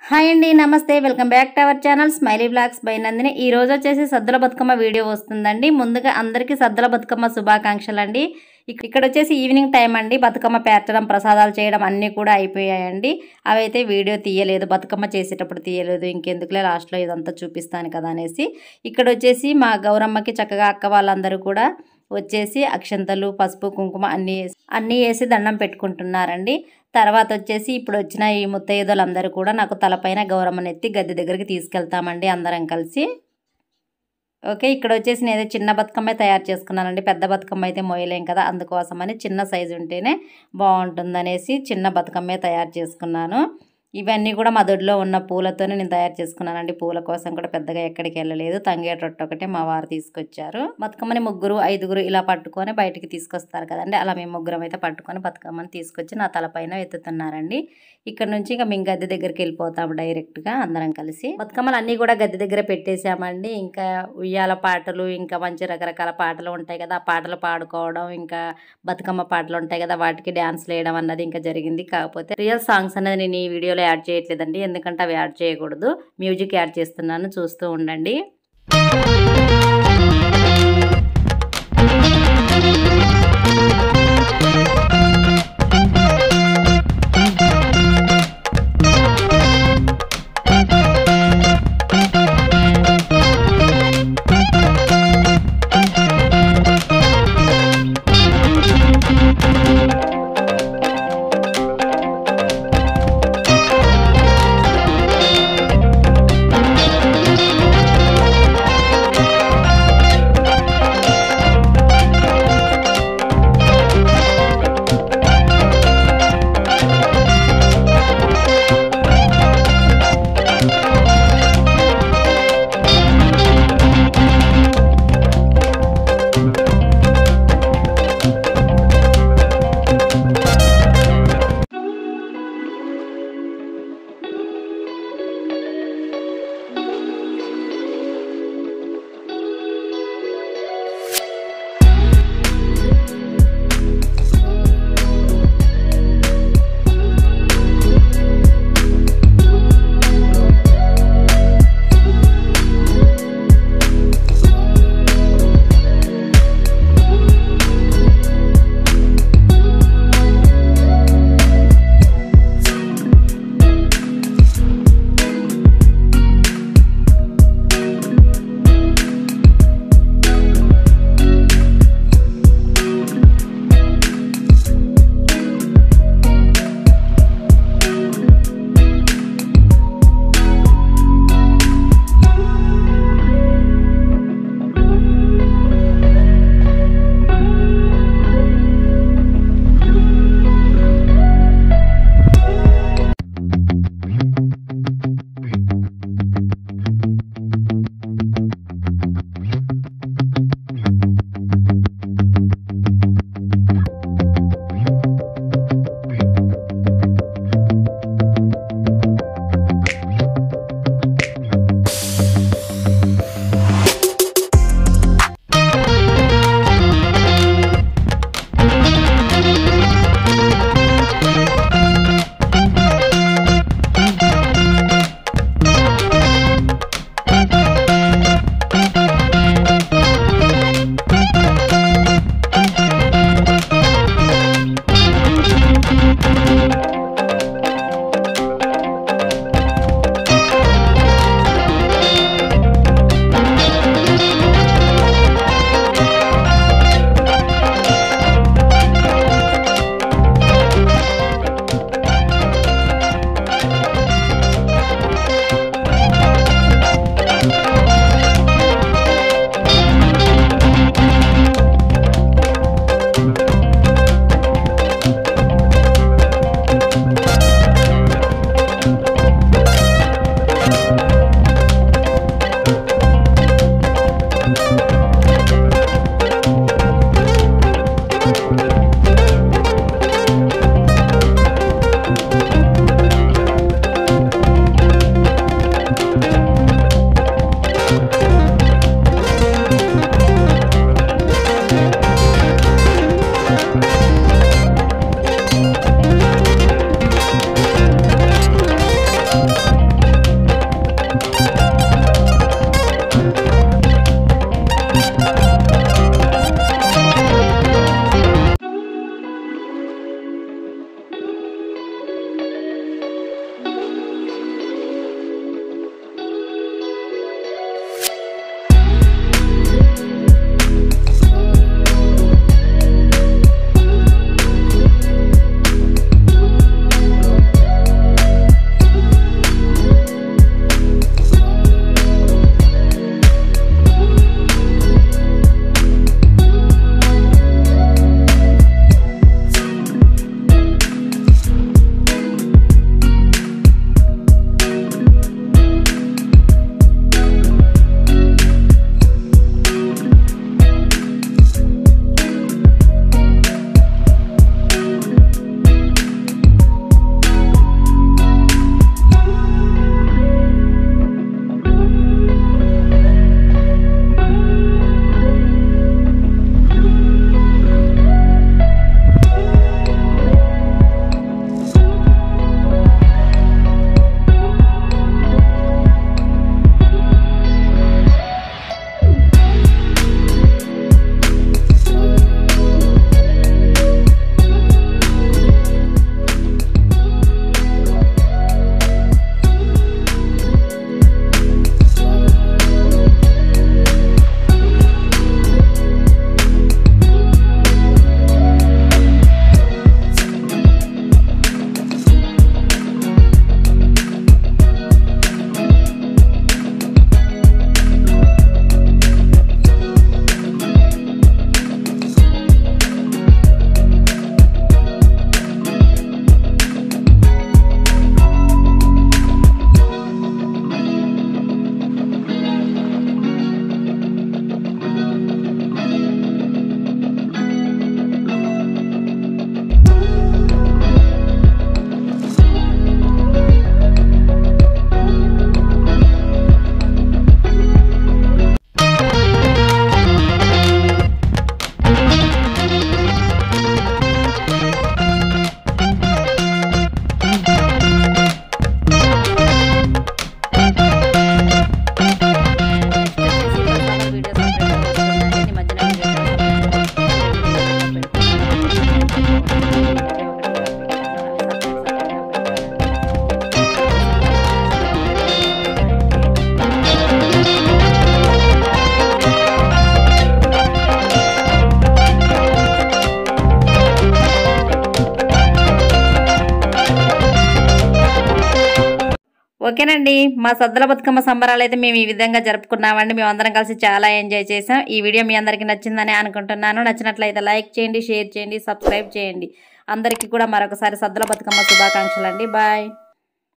hi అండి నమస్తే welcome back to our channel Smiley Blogs by Nandini ఈ రోజు వచ్చేసి సద్దుల బతుకమ్మ వీడియో వస్తుందండి ముందుగా అందరికీ సద్దుల బతుకమ్మ శుభాకాంక్షలు అండి ఇక్- ఇక్కడ వచ్చేసి ఈవినింగ్ టైం అండి బతుకమ్మ పేర్చడం ప్రసాదాలు చేయడం అన్నీ కూడా అయిపోయాయండి అవైతే వీడియో తీయలేదు బతుకమ్మ చేసేటప్పుడు తీయలేదు ఇంకెందుకులే లాస్ట్లో ఇదంతా చూపిస్తాను కదా అనేసి ఇక్కడ వచ్చేసి మా గౌరమ్మకి చక్కగా అక్క వాళ్ళందరూ కూడా వచ్చేసి అక్షంతలు పసుపు కుంకుమ అన్నీ వేసి- అన్నీ వేసి దండం పెట్టుకుంటున్నారండి తర్వాత వచ్చేసి ఇప్పుడు వచ్చిన ఈ ముత్తైదులందరూ కూడా నాకు తలపైన గౌరమ్మనెత్తి గద్దె దగ్గరికి తీసుకెళ్తామండి అందరం కలిసి ఓకే ఇక్కడ వచ్చేసి నేను చిన్న బతుకమ్మ తయారు చేసుకున్నానండి పెద్ద బతుకమ్మ అయితే మోయలేం కదా అందుకోసమని చిన్న సైజు ఉంటేనే బాగుంటుందనేసి చిన్న బతుకమ్మే తయారు చేసుకున్నాను ఇవన్నీ కూడా మా దొడ్లో ఉన్న పూలతోనే నేను తయారు చేసుకున్నానండి పూల కోసం కూడా పెద్దగా ఎక్కడికి వెళ్ళలేదు తంగేట రొట్టె ఒకటే మా వారు తీసుకొచ్చారు బతుకమ్మని ముగ్గురు ఐదుగురు ఇలా పట్టుకొని బయటికి తీసుకొస్తారు కదండి అలా మేము ముగ్గురం అయితే పట్టుకొని బతుకమ్మని తీసుకొచ్చి నా తలపైన ఎత్తుతున్నారండి ఇక్కడ నుంచి ఇంకా మేము గద్దె దగ్గరికి వెళ్ళిపోతాము డైరెక్ట్గా అందరం కలిసి బతుకమ్మలు అన్నీ కూడా గద్దె దగ్గర పెట్టేశామండి ఇంకా ఉయ్యాల పాటలు ఇంకా మంచి రకరకాల పాటలు ఉంటాయి కదా ఆ పాటలు పాడుకోవడం ఇంకా బతుకమ్మ పాటలు ఉంటాయి కదా వాటికి డ్యాన్స్ వేయడం అన్నది ఇంకా జరిగింది కాకపోతే రియల్ సాంగ్స్ అనేది నేను ఈ వీడియోలో యాడ్ చేయట్లేదండి ఎందుకంటే అవి యాడ్ చేయకూడదు మ్యూజిక్ యాడ్ చేస్తున్నాను చూస్తూ ఉండండి ఓకేనండి మా సద్దుల బతుకమ్మ సంబరాలు అయితే మేము ఈ విధంగా జరుపుకున్నామండి మేము అందరం కలిసి చాలా ఎంజాయ్ చేసాం ఈ వీడియో మీ అందరికీ నచ్చిందని అనుకుంటున్నాను నచ్చినట్లయితే లైక్ చేయండి షేర్ చేయండి సబ్స్క్రైబ్ చేయండి అందరికీ కూడా మరొకసారి సద్దుల బతుకమ్మ శుభాకాంక్షలు అండి బాయ్